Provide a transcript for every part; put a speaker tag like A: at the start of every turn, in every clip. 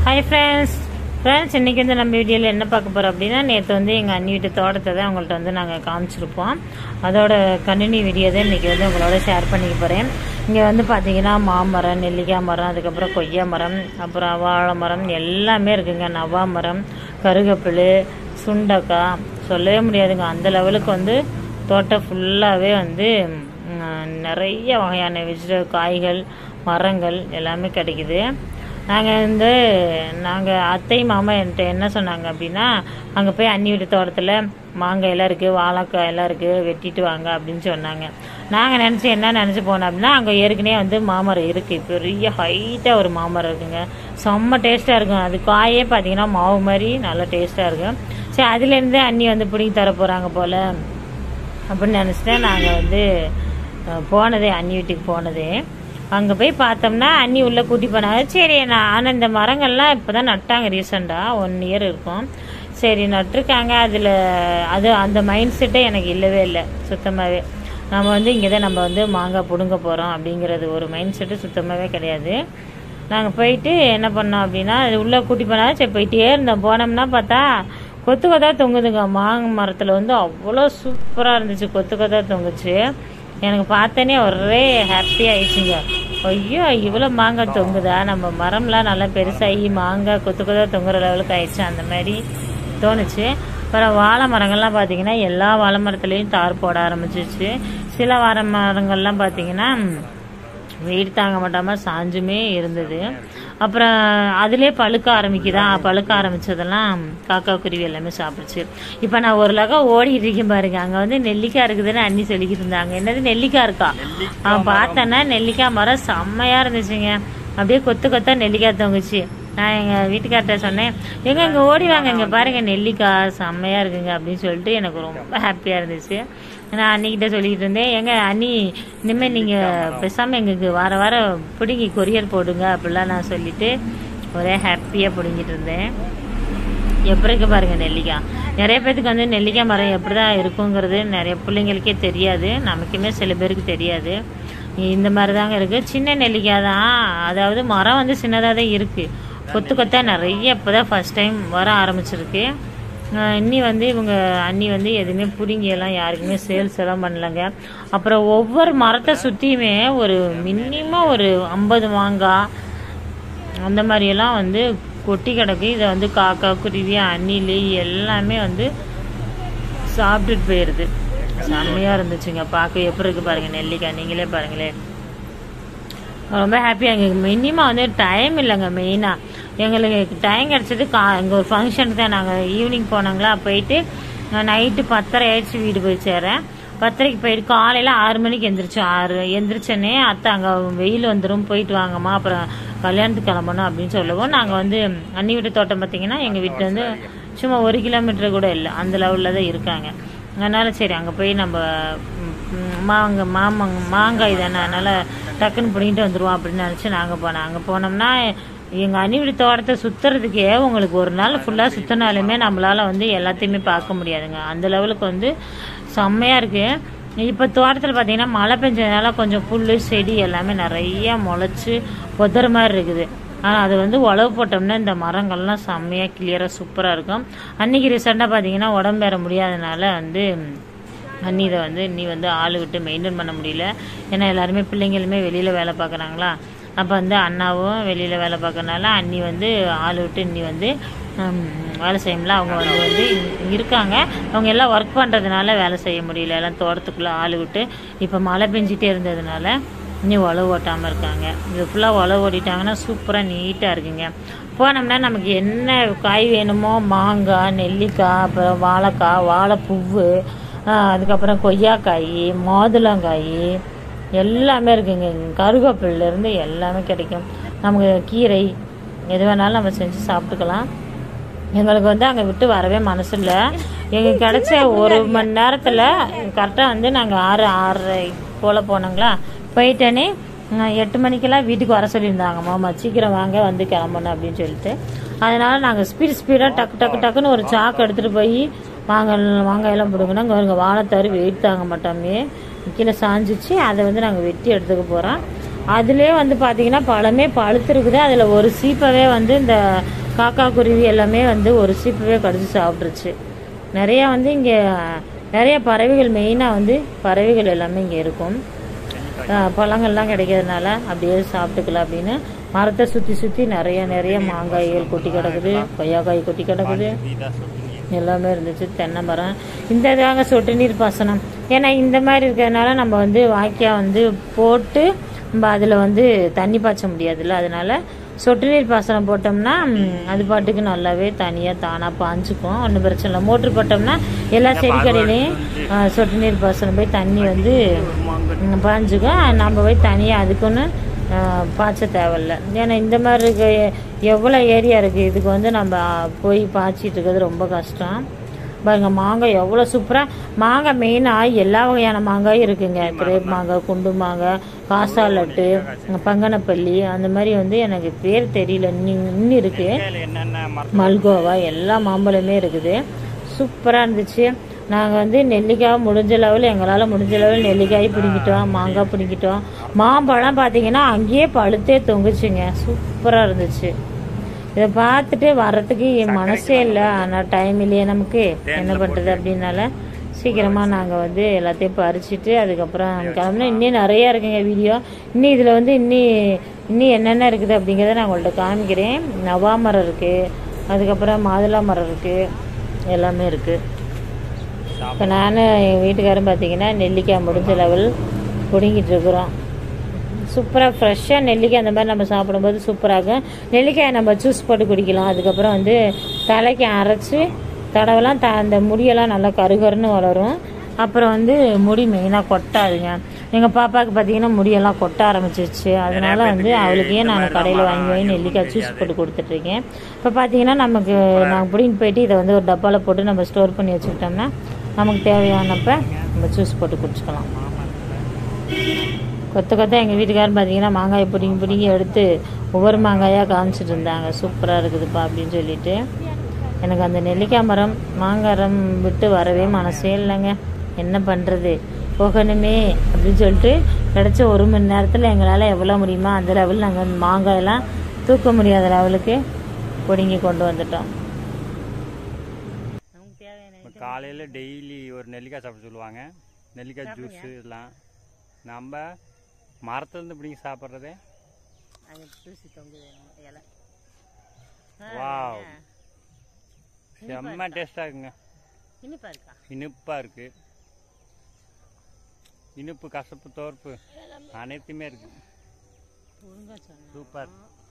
A: hi friends friends இன்றைக்கி வந்து நம்ம வீடியோவில் என்ன பார்க்க போகிறோம் அப்படின்னா நேற்று வந்து எங்கள் அண்ணி வீட்டு தோட்டத்தை தான் உங்கள்கிட்ட வந்து நாங்கள் காமிச்சிருப்போம் அதோட கண்டினியூ வீடியோ தான் இன்றைக்கி வந்து உங்களோட ஷேர் பண்ணிக்க போகிறேன் இங்கே வந்து பார்த்தீங்கன்னா மாமரம் நெல்லிக்காய் மரம் அதுக்கப்புறம் கொய்யா மரம் அப்புறம் வாழை மரம் எல்லாமே இருக்குங்க நவா மரம் கருகப்பில் சுண்டக்காய் சொல்லவே முடியாதுங்க அந்த லெவலுக்கு வந்து தோட்டம் ஃபுல்லாகவே வந்து ம், நிறைய வகையான வெஜிட காய்கள் மரங்கள் எல்லாமே கிடைக்குது நாங்கள் வந்து நாங்கள் அத்தை மாமா என்கிட்ட என்ன சொன்னாங்க அப்படின்னா அங்கே போய் அண்ணி வீட்டு தோட்டத்தில் மாங்காய் எல்லாம் இருக்குது வாழைக்காய் எல்லாம் இருக்குது வெட்டிட்டு வாங்க அப்படின்னு சொன்னாங்க நாங்கள் நினச்சி என்ன நினச்சி போனோம் அப்படின்னா அங்கே ஏற்கனவே வந்து மாமரம் இருக்குது பெரிய ஹைட்டாக ஒரு மாமரம் இருக்குங்க செம்ம டேஸ்ட்டாக இருக்கும் அது காயே பார்த்தீங்கன்னா மாவு மாதிரி நல்லா டேஸ்ட்டாக இருக்கும் சரி அதுலேருந்து அண்ணி வந்து பிடிங்கி தர போகிறாங்க போல் அப்படின்னு நினச்சிட்டு நாங்கள் வந்து அஹ், போனதே அண்ணி வீட்டுக்கு போனதே அங்கே போய் பார்த்தோம்னா அண்ணி உள்ளே கூட்டி போனாங்க சரி நான் ஆனால் இந்த மரங்கள்லாம் இப்போ தான் நட்டாங்க ரீசெண்டாக ஒன் இயர் இருக்கும் சரி நட்டிருக்காங்க அதில் அது அந்த மைண்ட் செட்டே எனக்கு இல்லவே இல்லை சுத்தமாகவே நம்ம வந்து இங்கே தான் நம்ம வந்து மாங்காய் பிடுங்க போகிறோம் அப்படிங்கிறது ஒரு மைண்ட் செட்டு சுத்தமாகவே கிடையாது நாங்கள் போயிட்டு என்ன பண்ணோம் அப்படின்னா அது உள்ளே கூட்டி போனால் சரி போயிட்டே இருந்தோம் போனோம்னா பார்த்தா கொத்து கொத்தா தொங்குதுங்க மாங்க மரத்தில் வந்து அவ்வளோ சூப்பராக இருந்துச்சு கொத்து கொத்தா தொங்குச்சு எனக்கு பார்த்தோன்னே ஒரே ஹாப்பி ஆயிடுச்சுங்க ஐயோ இவ்வளோ மாங்காய் தொங்குதா நம்ம மரம்லாம் நல்லா பெருசாகி மாங்காய் கொத்து கொத்தா தொங்குற லெவலுக்கு ஆயிடுச்சு அந்த மாதிரி தோணுச்சு அப்புறம் வாழை மரங்கள்லாம் பார்த்தீங்கன்னா எல்லா வாழை மரத்துலேயும் தார் போட ஆரம்பிச்சிச்சு சில வாழை மரங்கள்லாம் பார்த்தீங்கன்னா வெயிட் தாங்க மாட்டாம சாஞ்சுமே இருந்தது அப்புறம் அதிலே பழுக்க ஆரம்பிக்குதா பழுக்க ஆரம்பிச்சதெல்லாம் காக்கா குருவி எல்லாமே சாப்பிடுச்சு இப்போ நான் ஒரு லகம் ஓடிட்டு இருக்கேன் பாருங்க அங்கே வந்து நெல்லிக்காய் இருக்குதுன்னு அண்ணி சொல்லிக்கிட்டு இருந்தாங்க என்னது நெல்லிக்காய் இருக்கா அவன் பார்த்தேன்னா நெல்லிக்காய் மரம் செம்மையா இருந்துச்சுங்க அப்படியே கொத்து கொத்தா நெல்லிக்காய் தொங்குச்சு நான் எங்கள் வீட்டுக்கார்ட்ட சொன்னேன் எங்க இங்கே ஓடி வாங்க இங்கே பாருங்க நெல்லிக்காய் செம்மையாக இருக்குங்க அப்படின்னு சொல்லிட்டு எனக்கு ரொம்ப ஹாப்பியாக இருந்துச்சு நான் அன்னிக்கிட்ட சொல்லிக்கிட்டு இருந்தேன் எங்க அண்ணி இனிமேல் நீங்கள் பேசாமல் எங்களுக்கு வார வாரம் பிடுங்கி கொரியர் போடுங்க அப்படிலாம் நான் சொல்லிட்டு ஒரே ஹாப்பியாக பிடுங்கிட்டு இருந்தேன் எப்படி இருக்கு பாருங்க நெல்லிக்காய் நிறைய பேத்துக்கு வந்து நெல்லிக்காய் மரம் எப்படி தான் இருக்குங்கிறது நிறைய பிள்ளைங்களுக்கே தெரியாது நமக்குமே சில பேருக்கு தெரியாது இந்த மாதிரி தாங்க இருக்குது சின்ன நெல்லிக்காய் தான் அதாவது மரம் வந்து சின்னதாக தான் இருக்குது கொத்து கொத்தா நிறைய இப்போ தான் ஃபஸ்ட் டைம் வர ஆரம்பிச்சிருக்கு ஆஹ் இன்னி வந்து இவங்க அண்ணி வந்து எதுவுமே பிடுங்கி எல்லாம் யாருக்குமே சேல்ஸ் எல்லாம் பண்ணலங்க அப்புறம் ஒவ்வொரு மரத்தை சுற்றியுமே ஒரு மினிமம் ஒரு ஐம்பது மாங்காய் அந்த மாதிரியெல்லாம் வந்து கொட்டி கிடக்கு இதை வந்து காக்கா குருவி அணில் எல்லாமே வந்து சாப்பிட்டுட்டு போயிடுது செம்மையாக இருந்துச்சுங்க பார்க்க எப்படி இருக்கு பாருங்க நெல்லிக்காய் நீங்களே பாருங்களேன் ரொம்ப ஹாப்பியாக எங்களுக்கு மினிமம் வந்து டைம் இல்லைங்க மெயினாக எங்களுக்கு டைம் கிடச்சது கா இங்கே ஒரு ஃபங்க்ஷனுக்கு தான் நாங்கள் ஈவினிங் போனாங்களா போயிட்டு நைட்டு பத்தரை ஆயிடுச்சு வீடு போய் சேரேன் பத்தரைக்கு போயிட்டு காலையில் ஆறு மணிக்கு எந்திரிச்சோம் ஆறு எந்திரிச்சோன்னே அத்தை அங்கே வெயில் வந்துடும் போயிட்டு வாங்கம்மா அப்புறம் கல்யாணத்துக்கு கிளம்பணும் அப்படின்னு சொல்லவும் நாங்கள் வந்து அண்ணி வீட்டு தோட்டம் பார்த்தீங்கன்னா எங்கள் வீட்டில் வந்து சும்மா ஒரு கிலோமீட்டர் கூட இல்லை அந்த லெவலில் தான் இருக்காங்க அதனால சரி அங்கே போய் நம்ம ம், ம், மாங்க மாமங்க மாங்காய் தானே அதனால டக்குன்னு பிடிங்கிட்டு வந்துடுவோம் அப்படின்னு நினச்சி நாங்கள் போனோம் அங்கே போனோம்னா எங்கள் அணிவிடி தோட்டத்தை சுற்றுறதுக்கே உங்களுக்கு ஒரு நாள் ஃபுல்லாக சுற்றினாலுமே நம்மளால் வந்து எல்லாத்தையுமே பார்க்க முடியாதுங்க அந்த லெவலுக்கு வந்து செம்மையாக இருக்குது இப்போ தோட்டத்தில் பார்த்தீங்கன்னா மழை பெஞ்சதுனால கொஞ்சம் புல் செடி எல்லாமே நிறைய முளைச்சி பொதற மாதிரி இருக்குது ஆனால் அது வந்து உழவு போட்டோம்னா இந்த மரங்கள்லாம் செம்மையாக கிளியராக சூப்பராக இருக்கும் அன்னைக்கு ரீசெண்டாக பார்த்தீங்கன்னா உடம்பு ஏற முடியாதனால வந்து அண்ணி இதை வந்து நீ வந்து ஆள் விட்டு மெயின்டைன் பண்ண முடியல ஏன்னா எல்லாருமே பிள்ளைங்களுமே வெளியில் வேலை பார்க்குறாங்களா அப்போ வந்து அண்ணாவும் வெளியில் வேலை பார்க்கறனால அண்ணி வந்து ஆள் விட்டு இன்னி வந்து ஹம், வேலை செய்யல அவங்க வந்து வந்து இங்க இருக்காங்க அவங்க எல்லாம் ஒர்க் பண்ணுறதுனால வேலை செய்ய முடியல எல்லாம் தோட்டத்துக்குள்ளே ஆள் விட்டு இப்போ மழை பெஞ்சிட்டே இருந்ததுனால இனி உழவு ஓட்டாமல் இருக்காங்க இது ஃபுல்லாக உழவு ஓட்டிட்டாங்கன்னா சூப்பராக நீட்டாக இருக்குங்க போனோம்னா நமக்கு என்ன காய் வேணுமோ மாங்காய் நெல்லிக்காய் அப்புறம் வாழைக்காய் வாழைப்பூவு ஆஹ் அதுக்கப்புறம் கொய்யாக்காய் மாதுளங்காய் எல்லாமே இருக்குங்க கருவேப்பில்ல இருந்து எல்லாமே கிடைக்கும் நமக்கு கீரை எது வேணாலும் நம்ம செஞ்சு சாப்பிட்டுக்கலாம் எங்களுக்கு வந்து அங்கே விட்டு வரவே மனசு இல்லை எங்களுக்கு கிடைச்ச ஒரு மணி நேரத்தில் கரெக்டாக வந்து நாங்கள் ஆறு ஆறரை போல் போனோங்களா போயிட்டேனே நான் எட்டு மணிக்கெல்லாம் வீட்டுக்கு வர சொல்லியிருந்தாங்க மாமா சீக்கிரம் வாங்க வந்து கிளம்பணும் அப்படின்னு சொல்லிட்டு அதனால நாங்கள் ஸ்பீட் ஸ்பீடாக டக்கு டக்கு டக்குன்னு ஒரு சாக்கு எடுத்துகிட்டு போய் வாங்க வாங்காயெல்லாம் பிடுங்கணும் இங்கே வாழைத்தாரு வெயிட் தாங்க மாட்டோமே கீழே சாஞ்சிச்சு அதை வந்து நாங்கள் வெட்டி எடுத்துக்க போகிறோம் அதுலேயே வந்து பார்த்தீங்கன்னா பழமே பழுத்துருக்குது அதில் ஒரு சீப்பவே வந்து இந்த காக்கா குருவி எல்லாமே வந்து ஒரு சீப்பவே கடிச்சு சாப்பிட்ருச்சு நிறையா வந்து இங்கே நிறைய பறவைகள் மெயினாக வந்து பறவைகள் எல்லாமே இங்கே இருக்கும் அஹ் பழங்கள்லாம் கிடைக்கிறதுனால அப்படியே சாப்பிட்டுக்கலாம் அப்படின்னு மரத்தை சுற்றி சுற்றி நிறைய நிறைய மாங்காய்கள் கொட்டி கிடக்குது கொய்யாக்காய் கொட்டி கிடக்குது எல்லாமே இருந்துச்சு தென்னை மரம் இந்த இதாங்க சொட்டு நீர் பாசனம் ஏன்னா இந்த மாதிரி இருக்கிறதுனால நம்ம வந்து வாய்க்கால் வந்து போட்டு நம்ம அதில் வந்து தண்ணி பாய்ச்ச முடியாதுல்ல அதனால சொட்டு நீர் பாசனம் போட்டோம்னா ம், அது பாட்டுக்கு நல்லாவே தனியாக தானாக பாஞ்சுக்கும் ஒன்றும் பிரச்சனை இல்லை மோட்ரு போட்டோம்னா எல்லா செடிக்கடையிலையும் அஹ், சொட்டு நீர் பாசனம் போய் தண்ணி வந்து ம், பாஞ்சுக்கும் நம்ம போய் தனியாக அதுக்குன்னு அஹ், பாய்ச்ச தேவையில்ல ஏன்னா இந்த மாதிரி இருக்க எவ்வளோ ஏரியா இருக்குது இதுக்கு வந்து நம்ம போய் பாய்ச்சிட்டு இருக்கிறது ரொம்ப கஷ்டம் பாருங்க மாங்காய் எவ்வளோ சூப்பராக மாங்காய் மெயினாக எல்லா வகையான மாங்காயும் இருக்குங்க கிரேப் மாங்காய் குண்டு மாங்காய் காசாலட்டு பங்கனப்பள்ளி அந்த மாதிரி வந்து எனக்கு பேர் தெரியல இன்னும் இன்னும் இருக்கு
B: என்னென்ன மரம்
A: மல்கோவா எல்லா மாம்பழமே இருக்குது சூப்பராக இருந்துச்சு நாங்கள் வந்து நெல்லிக்காய் முடிஞ்ச லெவலில் எங்களால் முடிஞ்ச லெவலில் நெல்லிக்காய் பிடிங்கிட்டோம் மாங்காய் பிடிங்கிட்டோம் மாம்பழம் பார்த்தீங்கன்னா அங்கேயே பழுத்தே தொங்குச்சுங்க சூப்பராக இருந்துச்சு இதை பார்த்துட்டு வர்றதுக்கு என் மனசே இல்லை ஆனால் டைம் இல்லையே நமக்கு என்ன பண்ணுறது அப்படின்னால சீக்கிரமாக நாங்கள் வந்து எல்லாத்தையும் பறிச்சுட்டு அதுக்கப்புறம் கிளம்புனா இன்னும் நிறையா இருக்குங்க வீடியோ இன்னும் இதில் வந்து இன்னி இன்னும் என்னென்ன இருக்குது அப்படிங்கிறத நான் உங்கள்கிட்ட காமிக்கிறேன் நவா மரம் இருக்குது அதுக்கப்புறம் மாதுளா மரம் இருக்குது எல்லாமே இருக்குது இப்போ நான் எங்கள் வீட்டுக்காரரும் பார்த்தீங்கன்னா நெல்லிக்காய் முடிஞ்ச லெவல் பிடுங்கிட்டு இருக்கிறோம் சூப்பராக ஃப்ரெஷ்ஷாக நெல்லிக்காய் அந்த மாதிரி நம்ம சாப்பிடும்போது சூப்பராக இருக்கும் நெல்லிக்காயை நம்ம ஜூஸ் போட்டு குடிக்கலாம் அதுக்கப்புறம் வந்து தலைக்கு அரைச்சி தடவெல்லாம் த அந்த முடியெல்லாம் நல்லா கருகருன்னு வளரும் அப்புறம் வந்து முடி மெயினாக கொட்டாதுங்க எங்கள் பாப்பாவுக்கு பார்த்தீங்கன்னா முடியெல்லாம் கொட்ட ஆரம்பிச்சிருச்சு அதனால வந்து அவளுக்கு ஏன் நான் கடையில் வாங்கி வாங்கி நெல்லிக்காய் ஜூஸ் போட்டு கொடுத்துட்ருக்கேன் இப்போ பார்த்தீங்கன்னா நமக்கு நாங்கள் பிடிங்கிட்டு போயிட்டு இதை வந்து ஒரு டப்பாவில் போட்டு நம்ம ஸ்டோர் பண்ணி வச்சுக்கிட்டோம்னா நமக்கு தேவையானப்ப நம்ம ஜூஸ் போட்டு குடிச்சுக்கலாம் கொத்த கொத்த எங்கள் வீட்டுக்காரர் பார்த்தீங்கன்னா மாங்காயை பிடிங்கி பிடிங்கி எடுத்து ஒவ்வொரு மாங்காயாக காமிச்சிட்டு இருந்தாங்க சூப்பராக இருக்குதுப்பா அப்படின்னு சொல்லிட்டு எனக்கு அந்த நெல்லிக்காய் மரம் மாங்காரம் விட்டு வரவே மனசே இல்லைங்க என்ன பண்ணுறது போகணுமே அப்படின்னு சொல்லிட்டு கிடச்ச ஒரு மணி நேரத்தில் எங்களால் எவ்வளோ முடியுமோ அந்த லெவல் நாங்கள் மாங்காயெல்லாம் தூக்க முடியாத லெவலுக்கு பிடுங்கி கொண்டு வந்துட்டோம் நமக்கு தேவையான
B: இப்போ காலையில் டெய்லி ஒரு நெல்லிக்காய் சாப்பிட சொல்லுவாங்க நெல்லிக்காய் ஜூஸு இதெல்லாம் நம்ம மரத்துலேருந்து பிடிங்கி சாப்பிட்றதே
A: அது தூசி தொங்குது இலை
B: வாவ் செம்ம டேஸ்ட்டாக இருக்குங்க
A: இனிப்பா இருக்கா
B: இனிப்பாக இருக்கு இனிப்பு கசப்பு தோற்பு அனைத்துமே இருக்கு
A: ஒழுங்கா சொன்னேன்
B: சூப்பர்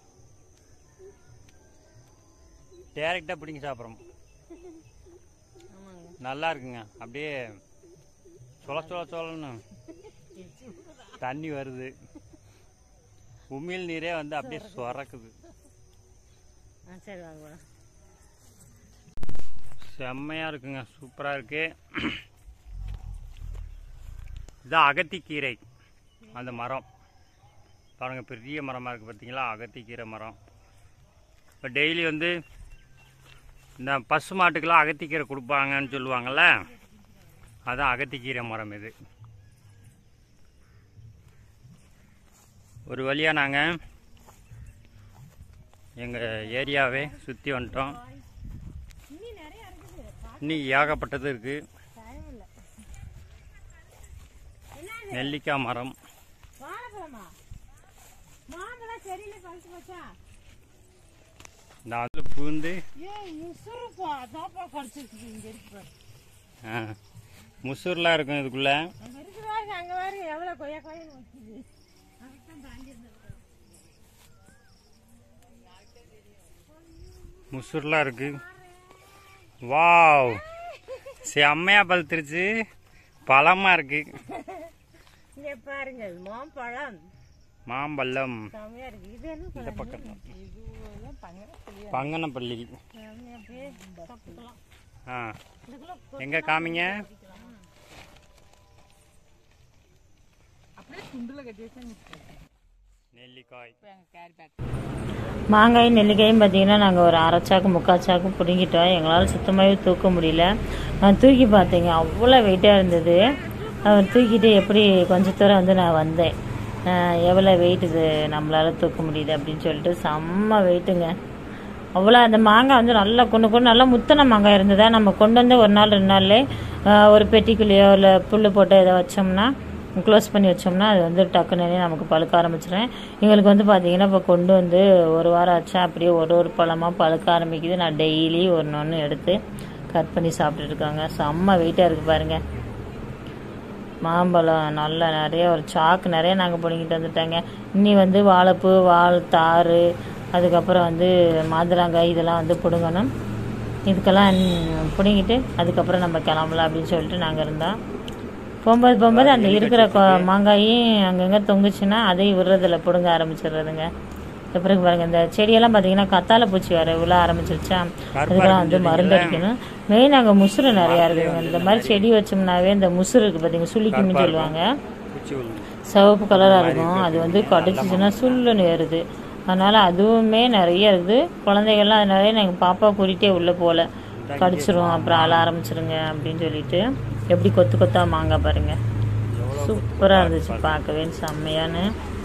B: டேரெக்டாக பிடிங்கி சாப்பிட்றோம்
A: ஆமாங்க
B: நல்லா இருக்குங்க அப்படியே சொல சொல சொலன்னு தண்ணி வருது உமிழ் நீரே வந்து அப்படியே சுரக்குது
A: ஆ சரி வாங்க போலாம்
B: செம்மையாக இருக்குங்க சூப்பராக இருக்கு இது அகத்திக்கீரை அந்த மரம் பாருங்க பெரிய மரமாக இருக்குது பார்த்தீங்களா அகத்திக்கீரை மரம் இப்போ டெய்லி வந்து இந்த பசு மாட்டுக்கெல்லாம் அகத்திக்கீரை கொடுப்பாங்கன்னு சொல்லுவாங்கள்ல அதான் அகத்திக்கீரை மரம் இது ஒரு வழியாக நாங்கள் எங்கள் ஏரியாவே சுற்றி வந்துட்டோம் இன்னும் ஏகப்பட்டது இருக்கு நெல்லிக்காய் மரம்
A: வாழைப்பழமா மாம்பழம் செடியில பழுத்து போச்சா
B: இந்த அதில் பூந்து
A: ஏய் முசுறுப்பா தாப்பா கடிச்சிருக்கு இங்க இருக்கு பாரு
B: ஆ, முசூர்லாம் இருக்கும் இதுக்குள்ள
A: அங்க இருக்கு பாருங்க அங்க பாருங்க எவ்வளவு கொய்யா காயும் வச்சுது அதுதான் தாண்டி இருந்தது
B: முசூர்லாம் இருக்கு வாவ் செம்மையா பழுத்துருச்சு பழமா இருக்கு
A: இங்க பாருங்க மாம்பழம்
B: மாம்பழம்
A: செமையா இருக்கு இது என்ன
B: இந்த பக்கம்
A: இதுவெல்லாம் பங்கப்பள்ளி
B: பங்கனப்பள்ளி
A: செமையா போய் சாப்பிட்டுக்கலாம்
B: ஆ
A: இதுக்குள்ள
B: எங்க காமிங்க
A: அப்படியே துண்டுல கட்டி வச்சு
B: நெல்லிக்காய்
A: கேரி பேக் மாங்காய் நெல்லிக்காயும் பார்த்தீங்கன்னா நாங்கள் ஒரு அரை சாக்கு முக்கால் சாக்கு பிடுங்கிட்டோம் எங்களால் சுத்தமாகவே தூக்க முடியல நான் தூக்கி பார்த்தேங்க அவ்வளோ வெயிட்டாக இருந்தது அவர் தூக்கிட்டு எப்படி கொஞ்ச தூரம் வந்து நான் வந்தேன் எவ்வளோ வெயிட் இது நம்மளால தூக்க முடியுது அப்படின்னு சொல்லிட்டு செம்ம வெயிட்டுங்க அவ்வளோ அந்த மாங்காய் வந்து நல்லா கொண்டு கொண்டு நல்லா முத்தின மாங்காய் இருந்ததா நம்ம கொண்டு வந்து ஒரு நாள் ரெண்டு நாள்லே ஆஹ், ஒரு பெட்டிக்குள்ளேயோ இல்லை புல் போட்டு இதை வச்சோம்னா க்ளோஸ் பண்ணி வச்சோம்னா அது வந்து டக்குன்னு நமக்கு பழுக்க ஆரம்பிச்சிடும் எங்களுக்கு வந்து பார்த்தீங்கன்னா இப்போ கொண்டு வந்து ஒரு வாரம் ஆச்சா அப்படியே ஒரு ஒரு பழமாக பழுக்க ஆரம்பிக்குது நான் டெய்லி ஒன்று ஒன்று எடுத்து கட் பண்ணி சாப்பிட்டுட்டு இருக்காங்க செம்ம வெயிட்டாக இருக்குது பாருங்கள் மாம்பழம் நல்லா நிறைய ஒரு சாக்கு நிறைய நாங்கள் பிடிங்கிட்டு வந்துட்டாங்க இன்னி வந்து வாழைப்பூ வாழைத்தாறு அதுக்கப்புறம் வந்து மாதுளங்காய் இதெல்லாம் வந்து பிடுங்கணும் இதுக்கெல்லாம் இன்னும் பிடுங்கிட்டு அதுக்கப்புறம் நம்ம கிளம்பலாம் அப்படின்னு சொல்லிட்டு நாங்கள் இருந்தோம் போகும்போது போகும்போது அந்த இருக்கிற கொ- மாங்காயும் அங்கங்கே தொங்குச்சுன்னா அதையும் விடுறதில்ல பிடுங்க ஆரம்பிச்சிடுறதுங்க அப்புறம் பாருங்க இந்த செடியெல்லாம் பார்த்தீங்கன்னா கத்தாழை பூச்சி வர விழ ஆரம்பிச்சிருச்சா அதுக்கெல்லாம் வந்து மருந்து அடிக்கணும் மெயின் அங்கே முசுறு நிறையா இருக்குதுங்க இந்த மாதிரி செடி வச்சோம்னாவே இந்த முசுறு இருக்குது பார்த்தீங்க சுளிக்கும்னு சொல்லுவாங்க
B: பூச்சி விழுந்து
A: சிவப்பு கலராக இருக்கும் அது வந்து கடிச்சிச்சுன்னா சுள்ளுன்னு ஏறுது அதனால் அதுவுமே நிறைய இருக்குது குழந்தைகள்லாம் அது நிறைய எங்கள் பாப்பா கூட்டிகிட்டே உள்ளே போகல கடிச்சிரும் அப்புறம் அழ ஆரம்பிச்சிருங்க அப்படின்னு சொல்லிட்டு எப்படி கொத்து கொத்தா மாங்காய் பாருங்க சூப்பராக இருந்துச்சு பார்க்கவே செம்மையான்னு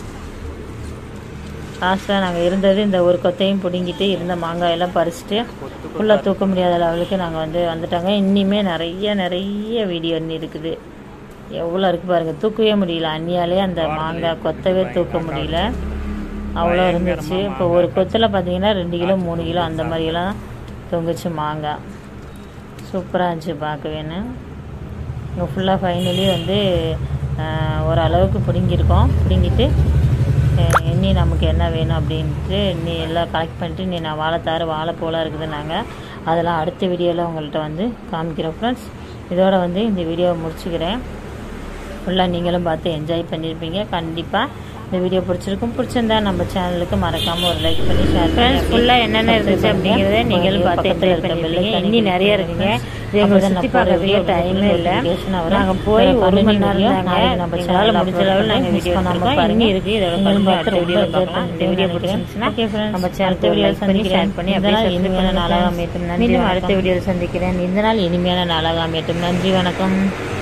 A: லாஸ்ட்டாக நாங்கள் இருந்தது இந்த ஒரு கொத்தையும் பிடுங்கிட்டு இருந்த மாங்காயெல்லாம் பறிச்சுட்டு ஃபுல்லாக தூக்க முடியாத லெவலுக்கு நாங்கள் வந்து வந்துட்டாங்க இன்னிமே நிறைய நிறைய வீடியோ இன்னி இருக்குது எவ்வளோ இருக்குது பாருங்கள் தூக்கவே முடியல அன்னியாலே அந்த மாங்காய் கொத்தவே தூக்க முடியல அவ்வளோ இருந்துச்சு இப்போ ஒரு கொத்தில் பார்த்தீங்கன்னா ரெண்டு கிலோ மூணு கிலோ அந்த மாதிரியெல்லாம் தொங்குச்சு மாங்காய் சூப்பராக இருந்துச்சு பார்க்கவேன்னு இங்கே ஃபுல்லாக ஃபைனலி வந்து ஆஹ், ஓரளவுக்கு பிடுங்கியிருக்கோம் பிடுங்கிட்டு ஆஹ், இனி நமக்கு என்ன வேணும் அப்படின்ட்டு நீ எல்லாம் கலெக்ட் பண்ணிட்டு நீ நான் வாழைத்தாறு வாழைப்பூலாம் இருக்குதுன்னாங்க அதெல்லாம் அடுத்த வீடியோவில் உங்கள்கிட்ட வந்து காமிக்கிறேன் ஃப்ரெண்ட்ஸ் இதோட வந்து இந்த வீடியோவை முடிச்சுக்கிறேன் ஃபுல்லாக நீங்களும் பார்த்து என்ஜாய் பண்ணியிருப்பீங்க கண்டிப்பாக இந்த வீடியோ பிடிச்சிருக்கும் பிடிச்சிருந்தா நம்ம சேனலுக்கு மறக்காம ஒரு லைக் பண்ணி ஷேர் பண்ணி ஃபுல்லாக என்னென்ன இருந்துச்சு அப்படிங்கிறத நீங்களும் பார்த்து என்ஜாய் பண்ணிருப்பீங்க இன்னி நிறைய இருக்குங்க இது எங்களுக்கு சுற்றி பார்க்கறதுக்கே டைமே இல்லை நாங்கள் போய் ஒரு மணி நேரம் தாங்க நம்ம சேனலில் முடிஞ்ச அளவில் நாங்கள் வீடியோ பண்ணோம் இன்னி இருக்கு இதோட நீங்களும் பார்த்து வீடியோ பார்க்கலாம் இந்த வீடியோ பிடிச்சிருந்துச்சுன்னா நம்ம சேனல் வீடியோ பண்ணி ஷேர் பண்ணி அப்படியே இனிமையான நாளாக அமையட்டும் நன்றி அடுத்த வீடியோவில் சந்திக்கிறேன் இந்த நாள் இனிமையான நாளாக அமையட்டும் நன்றி வணக்கம்